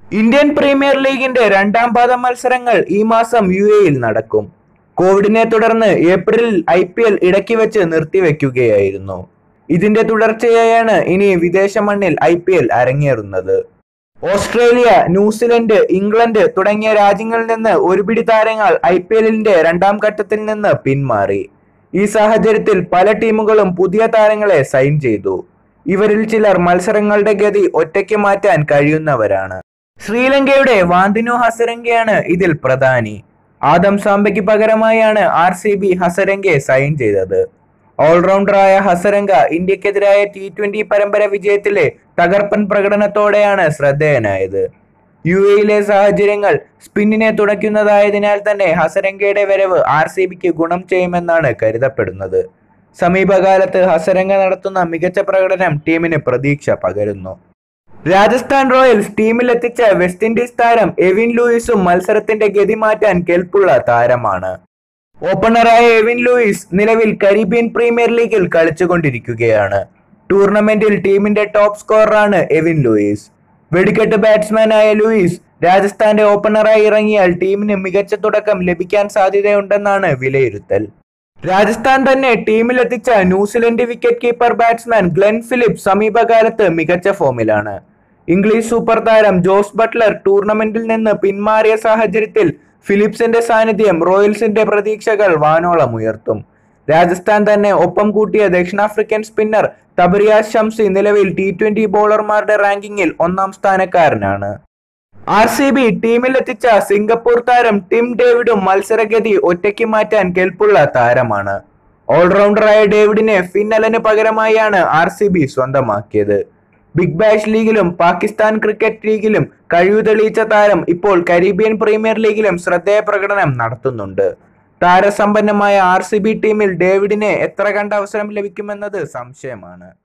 Indian premier ലീഗിന്റെ രണ്ടാം പാദ മത്സരങ്ങൾ ഈ മാസം യു എയിൽ നടക്കും കോവിഡിനെ തുടർന്ന് ഏപ്രിലിൽ ഐ പി എൽ ഇടയ്ക്ക് വെച്ച് നിർത്തിവെക്കുകയായിരുന്നു ഇതിന്റെ തുടർച്ചയായാണ് ഇനി വിദേശ മണ്ണിൽ ഐ പി എൽ അരങ്ങേറുന്നത് ഓസ്ട്രേലിയ ന്യൂസിലൻഡ് ഇംഗ്ലണ്ട് തുടങ്ങിയ രാജ്യങ്ങളിൽ നിന്ന് ഒരുപിടി താരങ്ങൾ ഐ പി എല്ലിന്റെ രണ്ടാം ഘട്ടത്തിൽ നിന്ന് പിന്മാറി ഈ സാഹചര്യത്തിൽ പല ടീമുകളും പുതിയ താരങ്ങളെ സൈൻ ചെയ്തു ഇവരിൽ ചിലർ മത്സരങ്ങളുടെ ഗതി ഒറ്റയ്ക്ക് മാറ്റാൻ കഴിയുന്നവരാണ് ശ്രീലങ്കയുടെ വാന്തിനു ഹസരംഗയാണ് ഇതിൽ പ്രധാനി ആദം സാംബയ്ക്ക് പകരമായാണ് ആർ സി ബി ഹസരംഗയെ സൈൻ ചെയ്തത് ഓൾറൗണ്ടറായ ഹസരംഗ ഇന്ത്യക്കെതിരായ ടി ട്വന്റി പരമ്പര വിജയത്തിലെ തകർപ്പൻ പ്രകടനത്തോടെയാണ് ശ്രദ്ധേയനായത് യു എയിലെ സാഹചര്യങ്ങൾ സ്പിന്നിനെ തുടയ്ക്കുന്നതായതിനാൽ തന്നെ ഹസരംഗയുടെ വരവ് ആർ സി ബിക്ക് ഗുണം ചെയ്യുമെന്നാണ് കരുതപ്പെടുന്നത് സമീപകാലത്ത് ഹസരംഗ നടത്തുന്ന മികച്ച പ്രകടനം ടീമിന് പ്രതീക്ഷ പകരുന്നു രാജസ്ഥാൻ റോയൽസ് ടീമിലെത്തിച്ച വെസ്റ്റ് ഇൻഡീസ് താരം എവിൻ ലൂയിസും മത്സരത്തിന്റെ ഗതി മാറ്റാൻ കെൽപ്പുള്ള താരമാണ് ഓപ്പണറായ എവിൻ ലൂയിസ് നിലവിൽ കരീബിയൻ പ്രീമിയർ ലീഗിൽ കളിച്ചുകൊണ്ടിരിക്കുകയാണ് ടൂർണമെന്റിൽ ടീമിന്റെ ടോപ്പ് സ്കോററാണ് എവിൻ ലൂയിസ് വെടിക്കെട്ട് ബാറ്റ്സ്മാനായ ലൂയിസ് രാജസ്ഥാന്റെ ഓപ്പണറായി ഇറങ്ങിയാൽ ടീമിന് മികച്ച തുടക്കം ലഭിക്കാൻ സാധ്യതയുണ്ടെന്നാണ് വിലയിരുത്തൽ രാജസ്ഥാൻ തന്നെ ടീമിലെത്തിച്ച New Zealand wicket keeper batsman Glenn Phillip സമീപകാലത്ത് മികച്ച ഫോമിലാണ് ഇംഗ്ലീഷ് സൂപ്പർ താരം ജോസ് ബട്ട്ലർ ടൂർണമെന്റിൽ നിന്ന് പിന്മാറിയ സാഹചര്യത്തിൽ ഫിലിപ്സിന്റെ സാന്നിധ്യം റോയൽസിന്റെ പ്രതീക്ഷകൾ വാനോളം ഉയർത്തും രാജസ്ഥാൻ തന്നെ ഒപ്പം കൂട്ടിയ ദക്ഷിണാഫ്രിക്കൻ സ്പിന്നർ തബറിയാസ് ഷംസി നിലവിൽ ടി ട്വന്റി ബോളർമാരുടെ റാങ്കിങ്ങിൽ ഒന്നാം സ്ഥാനക്കാരനാണ് ആർ സി ബി ടീമിലെത്തിച്ച സിംഗപ്പൂർ താരം ടിം ഡേവിഡും മത്സരഗതി ഒറ്റയ്ക്ക് മാറ്റാൻ കെൽപ്പുള്ള താരമാണ് ഓൾറൗണ്ടറായ ഡേവിഡിനെ ഫിന്നലന് പകരമായാണ് ആർ സി ബി സ്വന്തമാക്കിയത് ബിഗ് ബാഷ് ലീഗിലും പാകിസ്ഥാൻ ക്രിക്കറ്റ് ലീഗിലും കഴിവ് തെളിയിച്ച താരം ഇപ്പോൾ കരീബിയൻ പ്രീമിയർ ലീഗിലും ശ്രദ്ധേയ പ്രകടനം നടത്തുന്നുണ്ട് താരസമ്പന്നമായ ആർ സി ബി ടീമിൽ ഡേവിഡിനെ എത്ര കണ്ട അവസരം ലഭിക്കുമെന്നത് സംശയമാണ്